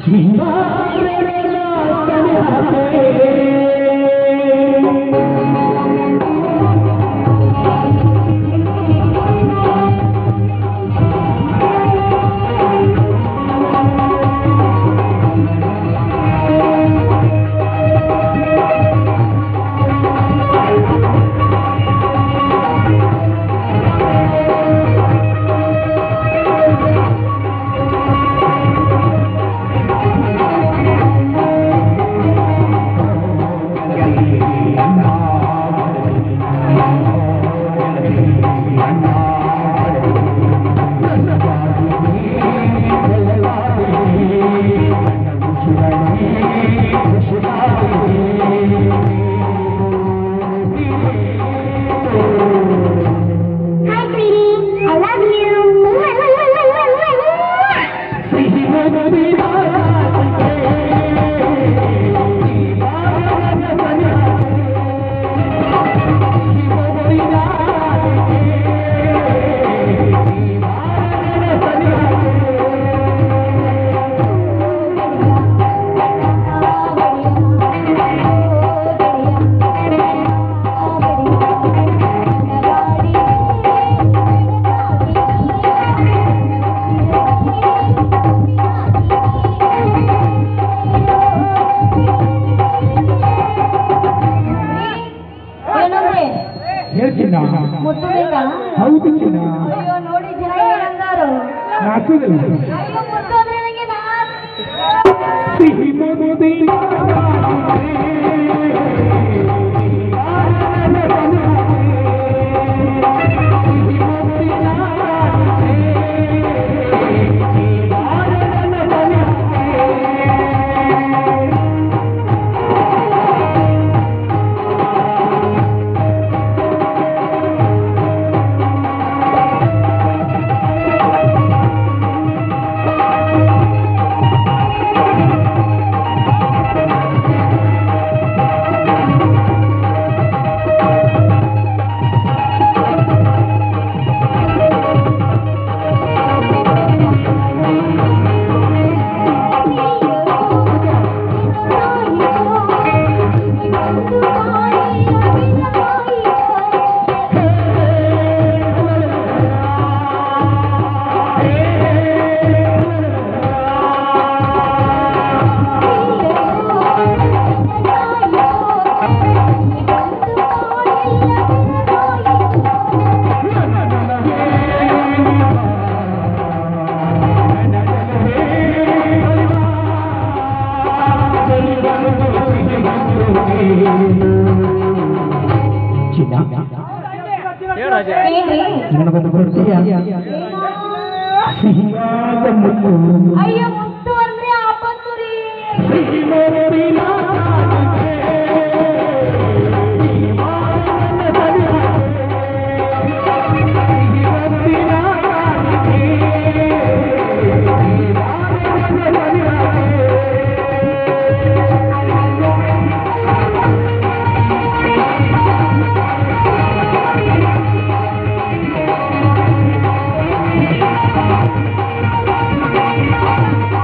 Hi, sweetie. I love you. ಏನಂದ್ರೆ ಹೇಳ್ತೀನ ಮುತ್ತು ಬೇಕಾ ಹೌದು ಚಿನ್ನ ಅಯ್ಯೋ ನೋಡಿ ಜನ ಏನಂಗಾರು ನಾಲ್ಕುದಿಲ್ಲ ಅಯ್ಯೋ ಮುತ್ತು ಅಂದ್ರೆ ನನಗೆ ನಾನ್ ಸಿಹಿ ಮಗುದಿನ ಚಿನ್ನ ಏನ್ರಿ ನನಗೊಂದು ಬರ್ತೀಯಾ ಸಿಹಿಯಾದ ಮುತ್ತು ಅಯ್ಯೋ ಮುತ್ತು ಅಂದ್ರೆ ಆಪತ್ತು ರೀ ಸಿಹಿ ಮಗುದಿನ ¡Ay,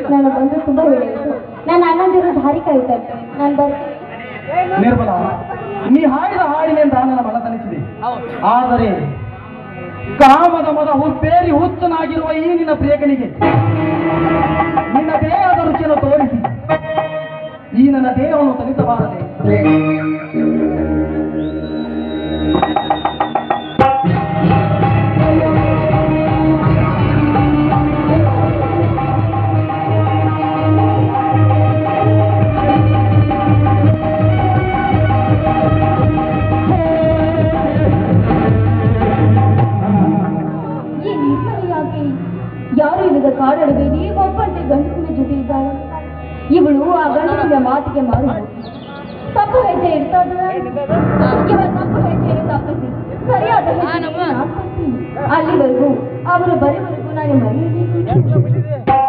ನಾನು ಬಂದು ತುಂಬಾ ಒಳ್ಳೆಯದು ನನ್ನ ಅಣ್ಣಂದಿರು ದಾರಿ ಕಾಯ್ತಾರೆ ನಾನು ಬರ್ತೀನಿ ನಿರ್ಮಲ ನೀ ಹಾಡಿದ ಹಾಡಿನಿಂದ ನನ್ನ ಮನ ತನಿಸಿದೆ ಆದರೆ ಕಾಮದ ಮದ ಹುಪ್ಪೇರಿ ಹುಚ್ಚನಾಗಿರುವ ಈ ನಿನ್ನ ಪ್ರಿಯಕನಿಗೆ ನಿನ್ನ ದೇಹದ ರುಚಿಯನ್ನು ತೋರಿಸಿ ಈ ನನ್ನ ದೇಹವನ್ನು ತನಿಸಬಾರದೆ ಈ ನಿರ್ಮಲೆಯಾಗಿ ಯಾರು ಇಲ್ಲದ ಕಾಡಡಬೇಡಿ ಒಬ್ಬಂತೆ ಗಂಡಸಿನ ಜೊತೆ ಇದ್ದಾಳೆ ಇವಳು ಆ ಗಂಡಸಿನ ಮಾತಿಗೆ ಮಾರು ತಪ್ಪು ಹೆಜ್ಜೆ ಇಡ್ತಾ ಇದ್ದಾಳೆ. ಇವಳ ತಪ್ಪು ಹೆಜ್ಜೆಯನ್ನು ತಪ್ಪಿಸಿ ಸರಿಯಾದ ಹೆಜ್ಜೆಯನ್ನು ನಾನು ತರ್ತೀನಿ. ಅಲ್ಲಿವರೆಗೂ ಅವರು ಬರುವವರೆಗೂ ನಾನು ಮರೆಯಬೇಕು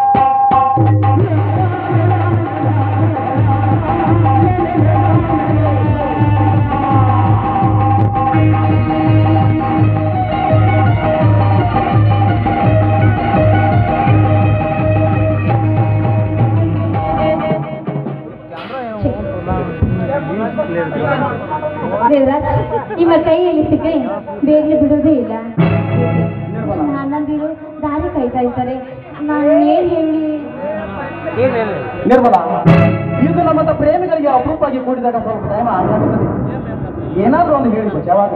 ದೇವರಾಜ್ ನಿಮ್ಮ ಕೈಯಲ್ಲಿ ಸಿಕ್ಕರೆ ಬೇಗನೆ ಬಿಡೋದೇ ಇಲ್ಲ ನನ್ನ ಅಣ್ಣಂದಿರು ದಾರಿ ಕಾಯ್ತಾ ಇರ್ತಾರೆ ನಾನು ಏನ್ ಹೇಳಿ ನಿರ್ಮಲ ಇದು ನಮ್ಮಂತ ಪ್ರೇಮಿಗಳಿಗೆ ಅಪರೂಪವಾಗಿ ಕೂಡಿದಾಗ ಸ್ವಲ್ಪ ಟೈಮ್ ಆಗುತ್ತದೆ ಏನಾದ್ರೂ ಒಂದು ಹೇಳಿ ಯಾವಾಗ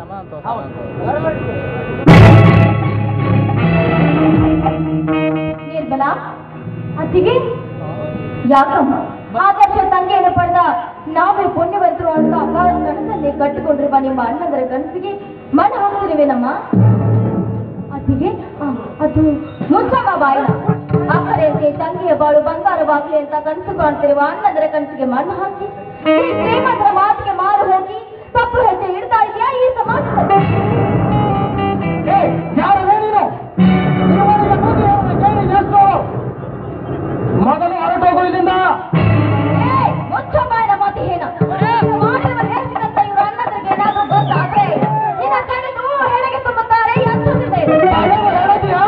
ನಿರ್ಮಲ ಅತ್ತಿಗೆ ಯಾಕಮ್ಮ ಆದರ್ಶ ತಂಗಿಯನ್ನು ಪಡೆದ ನಾವೇ ಪುಣ್ಯವಂತರು ಅಂತ ಅಗಾಧ ಕನಸಲ್ಲಿ ಕಟ್ಟಿಕೊಂಡಿರುವ ನಿಮ್ಮ ಅಣ್ಣಂದರ ಕನಸಿಗೆ ಮಣ್ಣು ಹಾಕ್ತಿರುವೇನಮ್ಮ ಅತ್ತಿಗೆ ಆ, ಅದು ಮುಚ್ಚಮ್ಮ ಬಾಯಿನ ಅಕ್ಕರೆಯಂತೆ ತಂಗಿಯ ಬಾಳು ಬಂಗಾರವಾಗ್ಲಿ ಅಂತ ಕನಸು ಕಾಣ್ತಿರುವ ಅಣ್ಣಂದರ ಕನಸಿಗೆ ಮಣ್ಣು ಹಾಕಿ ಈ ಶ್ರೀಮಂತರ ಮಾತಿಗೆ ಮಾರು ಹೋಗಿ ತಪ್ಪು ಹೆಜ್ಜೆ ಇಡ್ತಾ ಇದೆಯಾ ಈ ಸಮಾಜದಲ್ಲಿ ಏ, ಯಾರವೇ ನೀನು ಇವನಿಗೆ ಬುದ್ಧಿ ಹೇಳುವ ಕೇಳಿ ಎಷ್ಟು ಮೊದಲು ಹೊರಟೋಗು ಇಲ್ಲಿಂದ ಏಯ್, ಮುಚ್ಚ ಬಾಯಿನ ಮಾತು ಹೇಳ ಮಾಡಿರುವ ಹೇಳ್ತಿದ್ದಂತ ಇವ್ರ ಅಣ್ಣಂದ್ರಿಗೆ ಏನಾದ್ರೂ ಗೊತ್ತಾದ್ರೆ ನಿನ್ನ ಕಣ್ಣು ಹೆಣಗೆ ತುಂಬುತ್ತಾರೆ ಎಚ್ಚರಿಸಿದೆ ತಾನೇನು ಹೇಳತೀಯಾ?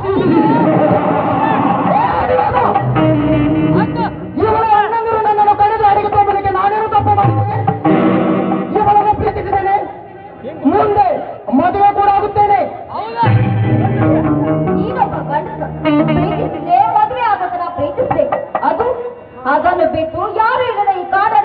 ಏ, ಅಡಿಗೇನು? ಇವಳ ಅಣ್ಣಂದಿರು ನನ್ನನ್ನು ಕರೆದು ಅಡಿಗೆ ತಗೊಂಬಲಿಕ್ಕೆ ನಾನೇನು ತಪ್ಪು ಮಾಡಿದ್ದೇನೆ ಇವಳನ್ನು ಪ್ರೀತಿಸಿದ್ದೇನೆ ಮುಂದೆ ಮದುವೆ ಕೂಡ ಆಗುತ್ತೇನೆ ನೀನೊಬ್ಬ ಗಂಡಸ ಪ್ರೀತಿಸಿದ್ರೆ ಮದುವೆ ಆಗೋದನ್ನ ಪ್ರೀತಿಸ್ಬೇಕು ಅದು ಅದನ್ನು ಬಿಟ್ಟು ಯಾರು ಇಲ್ಲದ ಈ ಕಾಡ